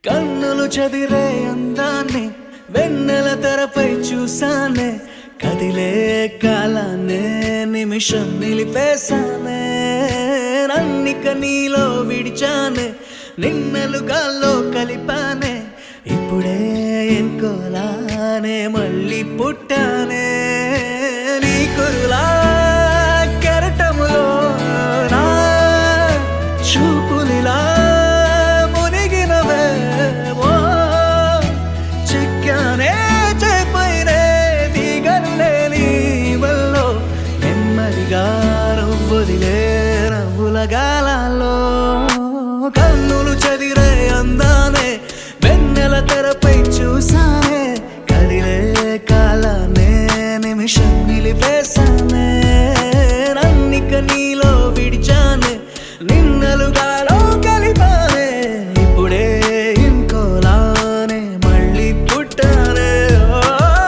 కన్నులు చదిరే అందాన్ని వెన్నెల తెరపై చూసానే కదిలే కాలాన్నే నిమిషం నిలిపేశానే నన్నిక నీలో విడిచానే నిన్నలుగాల్లో కలిపానే ఇప్పుడే ఇంకోలానే మళ్ళీ పుట్టానే నీ కురులా కెరటములో నా చూపులిలా మునిగినవే ఓ చిక్కానే చేపైనే దిగను లేని వల్లో నెమ్మదిగా నవ్వుదిలే నవ్వుల గాలాల్లో కన్నులు చదిరే అందానే వెన్నెల తెరపై చూసానే కదిలే కాలానే నిమిషం నిలిపేశానే నన్నిక నీలో విడిచానే నిన్నలుగాలో కలిపానే ఇప్పుడే ఇంకోలానే మళ్ళీ పుట్టానే ఓ.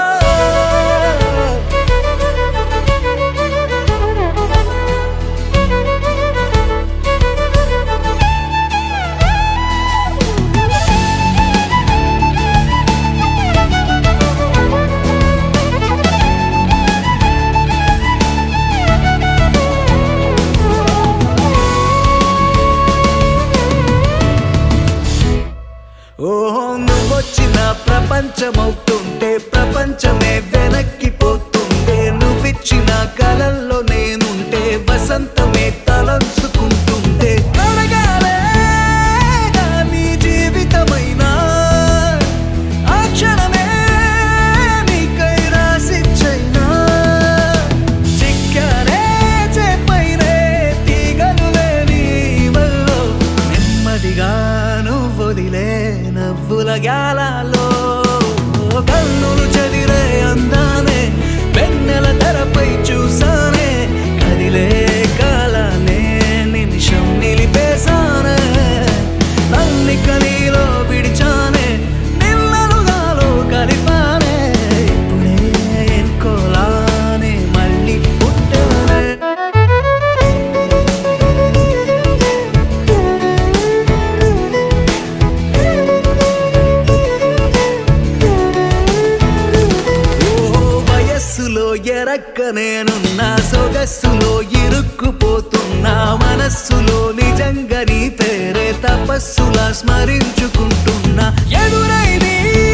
ఓ నువ్వొచ్చిన ప్రపంచమవుతుంటే ప్రపంచమే వెనక్కి పోతుంటే నువ్విచ్చిన కలల్లో నేనుంటే వసంతమే తలంచుకుంటుంటే అడగాలే నీ జీవితమైనా ఆ క్షణమే నీకై రాసిచ్చైనా చిక్కానే చేపైనే తీగలు లేని వల్లో నెమ్మదిగా నువ్వొదిలే నవ్వుల గాలాలో కన్నులు చదిరే అందానే వెన్నెల తెరపై చూసానే కదిలే కాలానే నిమిషం నిలిపేశానే నల్లిక నీలో విడిచానే నిన్నలుగాలో కలిపానే ఇప్పుడే ఎన్కోలానే మళ్ళీ పుట్టానే ఓ వయస్సులో ఎరక్క నేనున్నా సొగస్సులో ఇరుక్కుపోతున్నా మనస్సులో నిజంగా నీ పేరే తపస్సులా స్మరించుకుంటున్నా ఎదురై నీ